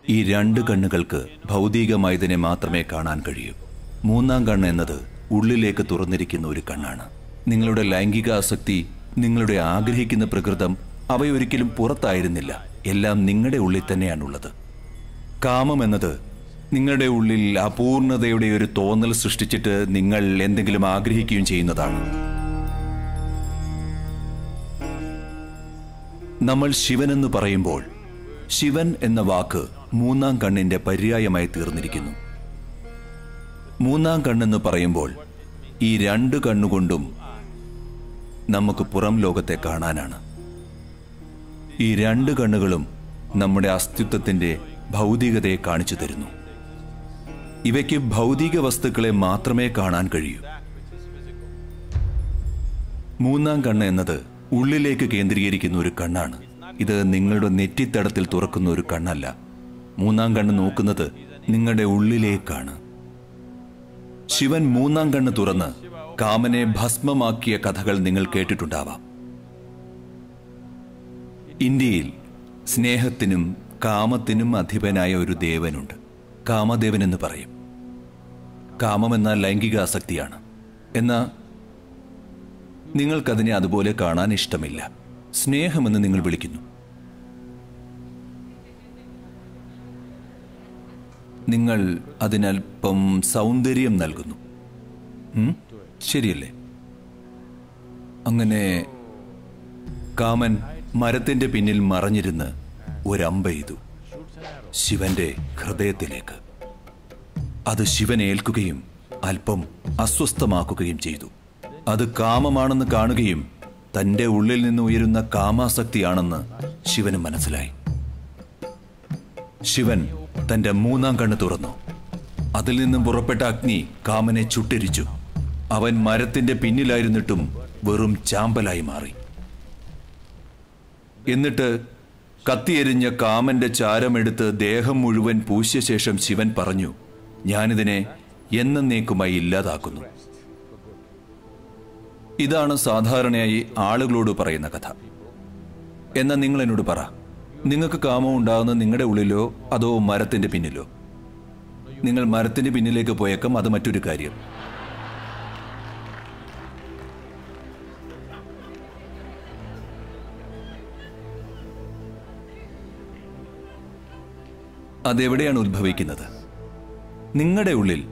ഈ രണ്ട് കണ്ണുകൾക്ക് ഭൗതികമായതിനെ മാത്രമേ കാണാൻ കഴിയൂ മൂന്നാം കണ്ണ് എന്നത് ഉള്ളിലേക്ക് തുറന്നിരിക്കുന്ന ഒരു കണ്ണാണ് നിങ്ങളുടെ ലൈംഗിക ആസക്തി നിങ്ങളുടെ ആഗ്രഹിക്കുന്ന പ്രകൃതം അവയൊരിക്കലും പുറത്തായിരുന്നില്ല എല്ലാം നിങ്ങളുടെ ഉള്ളിൽ തന്നെയാണുള്ളത് കാമം എന്നത് നിങ്ങളുടെ ഉള്ളിൽ അപൂർണതയുടെ ഒരു തോന്നൽ സൃഷ്ടിച്ചിട്ട് നിങ്ങൾ എന്തെങ്കിലും ആഗ്രഹിക്കുകയും ചെയ്യുന്നതാണ് നമ്മൾ ശിവനെന്ന് പറയുമ്പോൾ ശിവൻ എന്ന വാക്ക് മൂന്നാം കണ്ണിന്റെ പര്യായമായി തീർന്നിരിക്കുന്നു മൂന്നാം കണ്ണെന്ന് പറയുമ്പോൾ ഈ രണ്ട് കണ്ണുകൊണ്ടും നമുക്ക് പുറം ലോകത്തെ കാണാനാണ് ഈ രണ്ട് കണ്ണുകളും നമ്മുടെ അസ്തിത്വത്തിന്റെ ഭൗതികതയെ കാണിച്ചു തരുന്നു ഇവയ്ക്ക് ഭൗതിക വസ്തുക്കളെ മാത്രമേ കാണാൻ കഴിയൂ മൂന്നാം കണ്ണ് എന്നത് ഉള്ളിലേക്ക് കേന്ദ്രീകരിക്കുന്ന ഒരു കണ്ണാണ് ഇത് നിങ്ങളുടെ നെറ്റിത്തടത്തിൽ തുറക്കുന്ന ഒരു കണ്ണല്ല മൂന്നാം കണ്ണ് നോക്കുന്നത് നിങ്ങളുടെ ഉള്ളിലേക്കാണ് ശിവൻ മൂന്നാം കണ്ണ് തുറന്ന് കാമനെ ഭസ്മമാക്കിയ കഥകൾ നിങ്ങൾ കേട്ടിട്ടുണ്ടാവാം ഇന്ത്യയിൽ സ്നേഹത്തിനും കാമത്തിനും അധിപനായ ഒരു ദേവനുണ്ട് കാമദേവൻ എന്ന് പറയും കാമം എന്ന ലൈംഗിക ആസക്തിയാണ് എന്നാൽ നിങ്ങൾക്കതിനെ അതുപോലെ കാണാൻ ഇഷ്ടമില്ല സ്നേഹമെന്ന് നിങ്ങൾ വിളിക്കുന്നു നിങ്ങൾ അതിനൽപ്പം സൗന്ദര്യം നൽകുന്നു ഉം? ശരിയല്ലേ അങ്ങനെ കാമൻ മരത്തിന്റെ പിന്നിൽ മറഞ്ഞിരുന്ന് ഒരമ്പെയ്തു ശിവന്റെ ഹൃദയത്തിലേക്ക് അത് ശിവനെ ഏൽക്കുകയും അല്പം അസ്വസ്ഥമാക്കുകയും ചെയ്തു അത് കാമമാണെന്ന് കാണുകയും തന്റെ ഉള്ളിൽ നിന്ന് ഉയരുന്ന കാമാസക്തിയാണെന്ന് ശിവന് മനസ്സിലായി ശിവൻ തന്റെ മൂന്നാം കണ്ണ് തുറന്നു അതിൽ നിന്നും പുറപ്പെട്ട അഗ്നി കാമനെ ചുട്ടരിച്ചു അവൻ മരത്തിന്റെ പിന്നിലായിരുന്നിട്ടും വെറും ചാമ്പലായി മാറി എന്നിട്ട് കത്തിയെരിഞ്ഞ കാമന്റെ ചാരമെടുത്ത് ദേഹം മുഴുവൻ പൂശിയ ശേഷം ശിവൻ പറഞ്ഞു ഞാനിതിനെ എന്നേക്കുമായി ഇല്ലാതാക്കുന്നു ഇതാണ് സാധാരണയായി ആളുകളോട് പറയുന്ന കഥ എന്നാൽ നിങ്ങൾ എന്നോട് പറ നിങ്ങൾക്ക് കാമം ഉണ്ടാകുന്നത് നിങ്ങളുടെ ഉള്ളിലോ അതോ മരത്തിന്റെ പിന്നിലോ നിങ്ങൾ മരത്തിന്റെ പിന്നിലേക്ക് പോയേക്കാം അത് മറ്റൊരു കാര്യം അതെവിടെയാണ് ഉത്ഭവിക്കുന്നത് നിങ്ങളുടെ ഉള്ളിൽ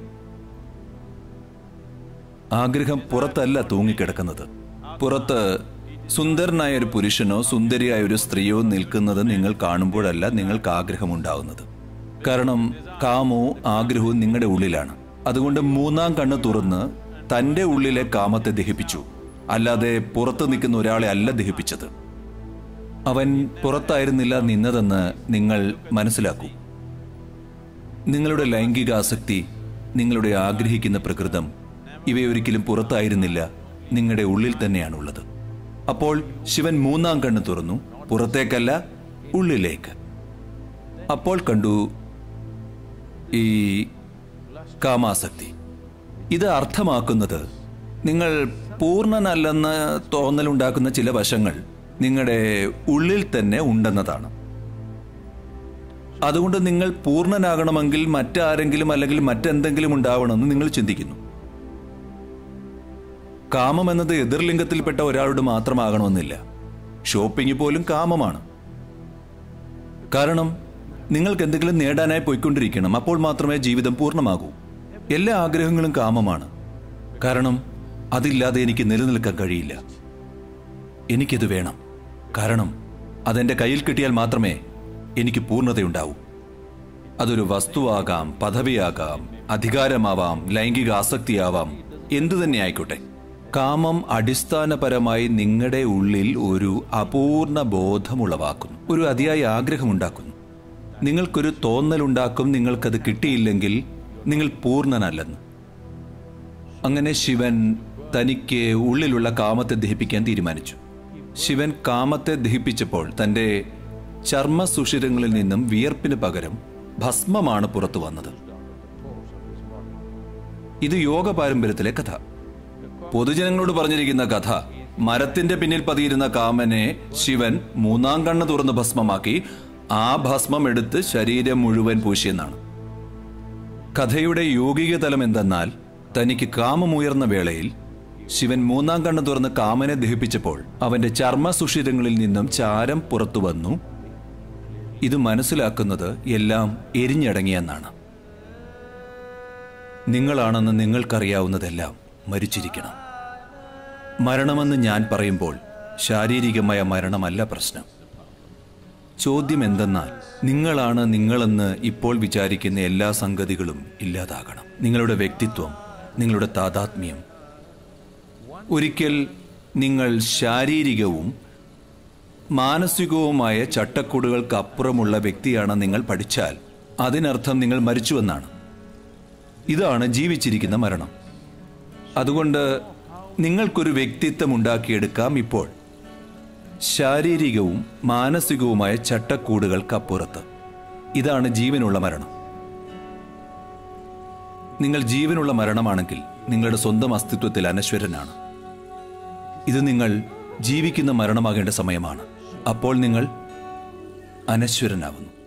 ആഗ്രഹം പുറത്തല്ല തൂങ്ങിക്കിടക്കുന്നത് പുറത്ത് സുന്ദരനായ ഒരു പുരുഷനോ സുന്ദരിയായ ഒരു സ്ത്രീയോ നിൽക്കുന്നത് നിങ്ങൾ കാണുമ്പോഴല്ല നിങ്ങൾക്ക് ആഗ്രഹമുണ്ടാവുന്നത് കാരണം കാമവും ആഗ്രഹവും നിങ്ങളുടെ ഉള്ളിലാണ് അതുകൊണ്ട് മൂന്നാം കണ്ണ് തുറന്ന് തന്റെ ഉള്ളിലെ കാമത്തെ ദഹിപ്പിച്ചു അല്ലാതെ പുറത്ത് നിൽക്കുന്ന ഒരാളെ അല്ല ദഹിപ്പിച്ചത് അവൻ പുറത്തായിരുന്നില്ല നിന്നതെന്ന് നിങ്ങൾ മനസ്സിലാക്കൂ നിങ്ങളുടെ ലൈംഗിക ആസക്തി നിങ്ങളുടെ ആഗ്രഹിക്കുന്ന പ്രകൃതം ഇവയൊരിക്കലും പുറത്തായിരുന്നില്ല നിങ്ങളുടെ ഉള്ളിൽ തന്നെയാണുള്ളത് അപ്പോൾ ശിവൻ മൂന്നാം കണ്ണ് തുറന്നു പുറത്തേക്കല്ല ഉള്ളിലേക്ക് അപ്പോൾ കണ്ടു ഈ കാമാസക്തി ഇത് അർത്ഥമാക്കുന്നത് നിങ്ങൾ പൂർണ്ണനല്ലെന്ന് തോന്നലുണ്ടാക്കുന്ന ചില വശങ്ങൾ നിങ്ങളുടെ ഉള്ളിൽ തന്നെ ഉണ്ടെന്നതാണ് അതുകൊണ്ട് നിങ്ങൾ പൂർണ്ണനാകണമെങ്കിൽ മറ്റാരെങ്കിലും അല്ലെങ്കിൽ മറ്റെന്തെങ്കിലും ഉണ്ടാവണമെന്ന് നിങ്ങൾ ചിന്തിക്കുന്നു കാമം എന്നത് എതിർലിംഗത്തിൽപ്പെട്ട ഒരാളോട് മാത്രമാകണമെന്നില്ല ഷോപ്പിംഗ് പോലും കാമമാണ് കാരണം നിങ്ങൾക്ക് എന്തെങ്കിലും നേടാനായി പോയിക്കൊണ്ടിരിക്കണം അപ്പോൾ മാത്രമേ ജീവിതം പൂർണ്ണമാകൂ എല്ലാ ആഗ്രഹങ്ങളും കാമമാണ് കാരണം അതില്ലാതെ എനിക്ക് നിലനിൽക്കാൻ കഴിയില്ല എനിക്കിത് വേണം കാരണം അതെന്റെ കയ്യിൽ കിട്ടിയാൽ മാത്രമേ എനിക്ക് പൂർണ്ണതയുണ്ടാവൂ അതൊരു വസ്തുവാകാം പദവിയാകാം അധികാരമാവാം ലൈംഗിക ആസക്തിയാവാം എന്തു തന്നെ ആയിക്കോട്ടെ കാമം അടിസ്ഥാനപരമായി നിങ്ങളുടെ ഉള്ളിൽ ഒരു അപൂർണ ബോധമുളവാക്കുന്നു ഒരു അതിയായ ആഗ്രഹമുണ്ടാക്കുന്നു നിങ്ങൾക്കൊരു തോന്നലുണ്ടാക്കും നിങ്ങൾക്കത് കിട്ടിയില്ലെങ്കിൽ നിങ്ങൾ പൂർണ്ണനല്ലെന്ന് അങ്ങനെ ശിവൻ തനിക്ക് ഉള്ളിലുള്ള കാമത്തെ ദഹിപ്പിക്കാൻ തീരുമാനിച്ചു ശിവൻ കാമത്തെ ദഹിപ്പിച്ചപ്പോൾ തന്റെ ചർമ്മ സുഷിരങ്ങളിൽ നിന്നും വിയർപ്പിന് പകരം ഭസ്മമാണ് പുറത്തു വന്നത് ഇത് യോഗ പാരമ്പര്യത്തിലെ കഥ പൊതുജനങ്ങളോട് പറഞ്ഞിരിക്കുന്ന കഥ മരത്തിന്റെ പിന്നിൽ പതിയിരുന്ന കാമനെ ശിവൻ മൂന്നാം കണ്ണ് തുറന്ന് ഭസ്മമാക്കി ആ ഭസ്മം എടുത്ത് ശരീരം മുഴുവൻ പൂശിയെന്നാണ് കഥയുടെ യോഗിക തലം എന്തെന്നാൽ തനിക്ക് കാമമുയർന്ന വേളയിൽ ശിവൻ മൂന്നാം കണ്ണ് തുറന്ന് കാമനെ ദഹിപ്പിച്ചപ്പോൾ അവന്റെ ചർമ്മസുഷിരങ്ങളിൽ നിന്നും ചാരം പുറത്തു വന്നു ഇത് മനസ്സിലാക്കുന്നത് എല്ലാം എരിഞ്ഞടങ്ങിയെന്നാണ് നിങ്ങളാണെന്ന് നിങ്ങൾക്കറിയാവുന്നതെല്ലാം മരിച്ചിരിക്കണം മരണമെന്ന് ഞാൻ പറയുമ്പോൾ ശാരീരികമായ മരണമല്ല പ്രശ്നം ചോദ്യം എന്തെന്നാൽ നിങ്ങളാണ് നിങ്ങളെന്ന് ഇപ്പോൾ വിചാരിക്കുന്ന എല്ലാ സംഗതികളും ഇല്ലാതാകണം നിങ്ങളുടെ വ്യക്തിത്വം നിങ്ങളുടെ താതാത്മ്യം ഒരിക്കൽ നിങ്ങൾ ശാരീരികവും മാനസികവുമായ ചട്ടക്കൂടുകൾക്ക് അപ്പുറമുള്ള വ്യക്തിയാണ് നിങ്ങൾ പഠിച്ചാൽ അതിനർത്ഥം നിങ്ങൾ മരിച്ചുവെന്നാണ് ഇതാണ് ജീവിച്ചിരിക്കുന്ന മരണം അതുകൊണ്ട് നിങ്ങൾക്കൊരു വ്യക്തിത്വം ഉണ്ടാക്കിയെടുക്കാം ഇപ്പോൾ ശാരീരികവും മാനസികവുമായ ചട്ടക്കൂടുകൾക്കപ്പുറത്ത് ഇതാണ് ജീവനുള്ള മരണം നിങ്ങൾ ജീവനുള്ള മരണമാണെങ്കിൽ നിങ്ങളുടെ സ്വന്തം അസ്തിത്വത്തിൽ അനശ്വരനാണ് ഇത് നിങ്ങൾ ജീവിക്കുന്ന മരണമാകേണ്ട സമയമാണ് അപ്പോൾ നിങ്ങൾ അനശ്വരനാവുന്നു